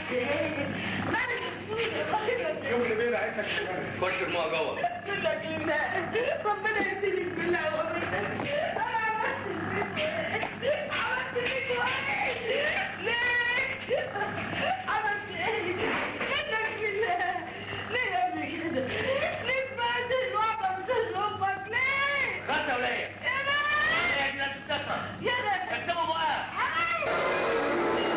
يوم اللي بين عينك خش الماء جوه ربنا يهديك بالله وامرك انا عملت فيك ايه؟ ليه؟ عملت ايه؟ منك بالله ليه يا ابني كده؟ ليه تبهدل واحدة مش امك ليه؟ خدت يا وليه يا ناس يا جدعان تستكبر يا ناس اكتبوا بقى حرام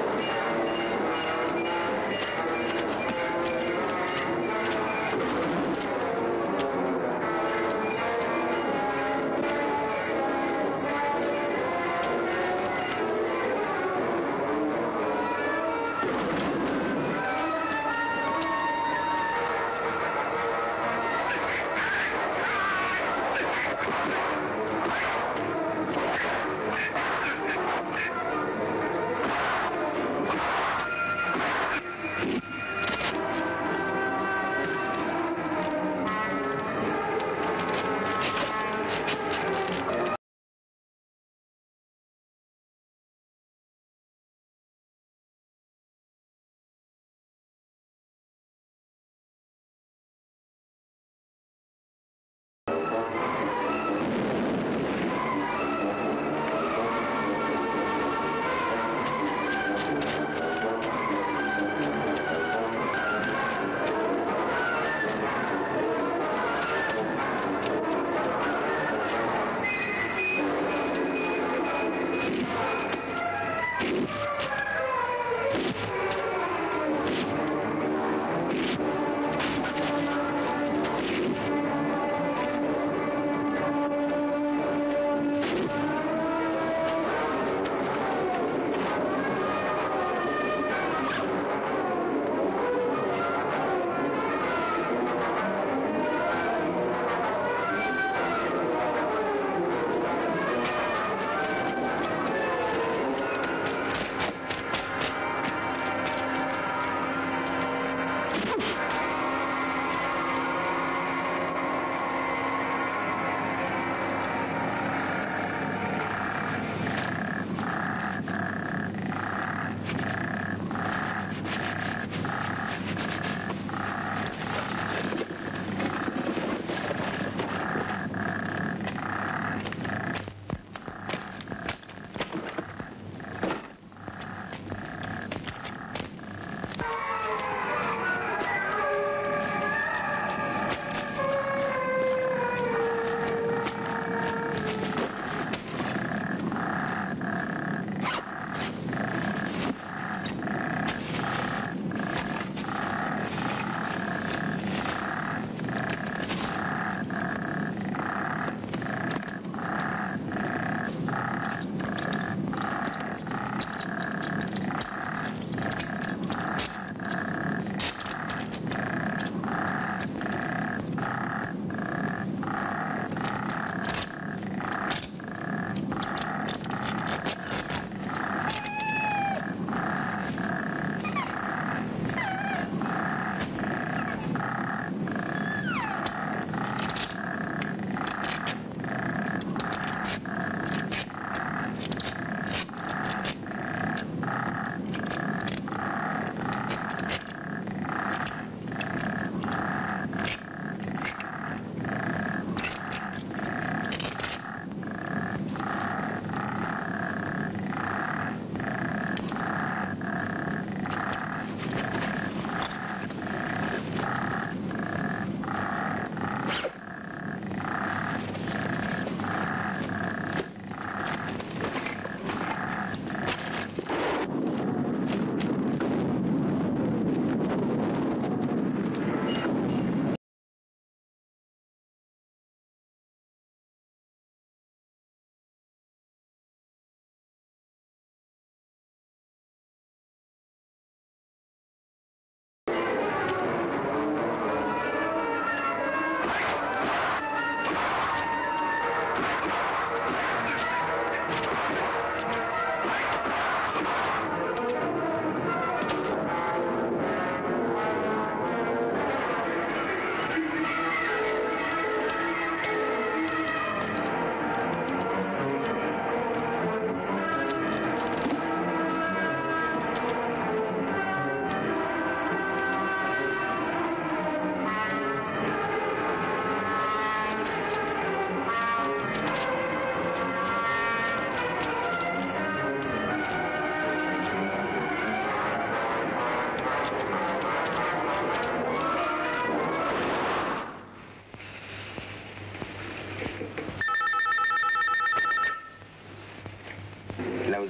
يا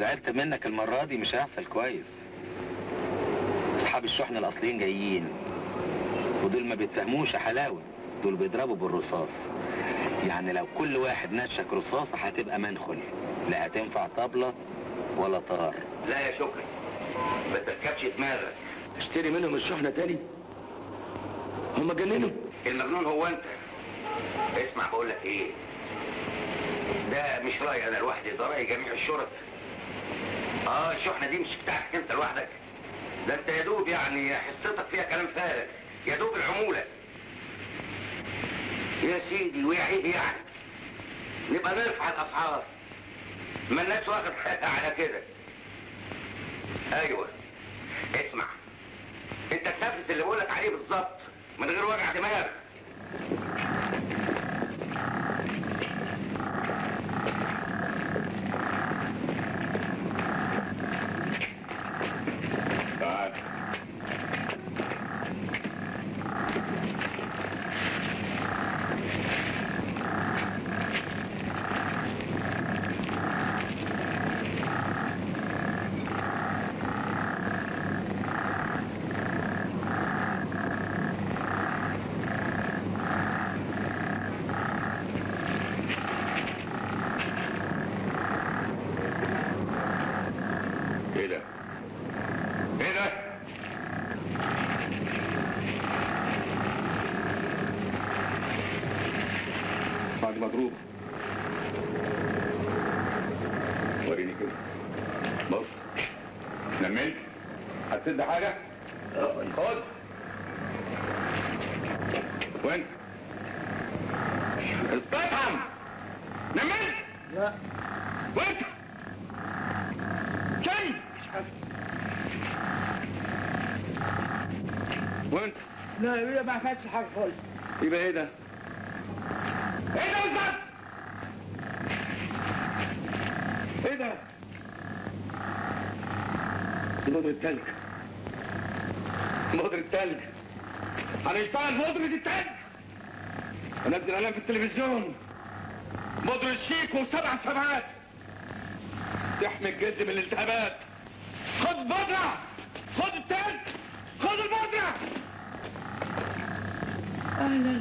زعلت منك المرة دي مش هيحصل كويس اصحاب الشحن الاصليين جايين ودول ما بيتفهموش يا حلاوة دول بيضربوا بالرصاص يعني لو كل واحد نشك رصاصة هتبقى منخل لا هتنفع طبلة ولا طار لا يا شكري ما تركبش دماغك اشتري منهم الشحنة تاني هم جننوا المجنون هو انت اسمع بقول لك ايه ده مش رايي انا لوحدي ده راي جميع الشرط اه الشحنه دي مش بتاعتك انت لوحدك ده انت يا دوب يعني حصتك فيها كلام فارغ يا دوب العموله يا سيدي ويا ايه يعني نبقى نرفع الاسعار ما الناس واخد حقها على كده ايوه اسمع انت تنفذ اللي بقولك عليه بالظبط من غير وجع دماغ تعال ايه ده؟ ايه ده؟ بعد مضروب وريني كده بص نملت هتسد حاجة؟ خد وين؟ استفهم نملت؟ لا وانت شن وانت لا لا ما خدش حاجه خالص يبقى ايه ده؟ ايه ده بالظبط؟ ايه ده؟ دي بودرة التلج بودرة التلج هنشتغل بودرة التلج هنزل اعلان في التلفزيون بودرة شيك وسبع سبعات تحمي الجلد من الالتهابات خد بودرة خد التلج خد البودرة اهلا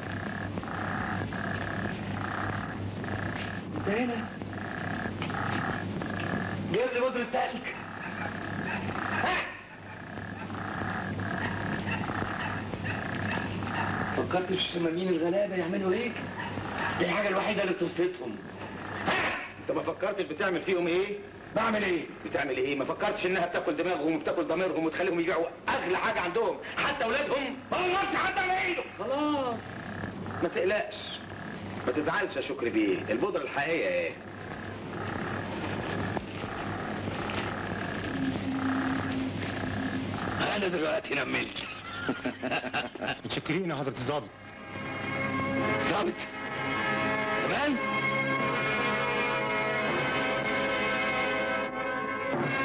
انت هنا جيب لي بودرة تلج فكرتش في سمامين الغلابه يعملوا ايه؟ دي الحاجه الوحيده اللي تبسطهم انت ما فكرتش بتعمل فيهم ايه؟ بعمل ايه؟ بتعمل ايه؟ ما فكرتش انها بتاكل دماغهم وبتاكل ضميرهم وتخليهم يبيعوا اغلى حاجة عندهم حتى اولادهم ما غلطش حد على ايده خلاص ما تقلقش ما تزعلش يا شكري بيه البودرة الحقيقية ايه؟ انا دلوقتي نملت متشكرين يا حضرة الظابط ظابط كمان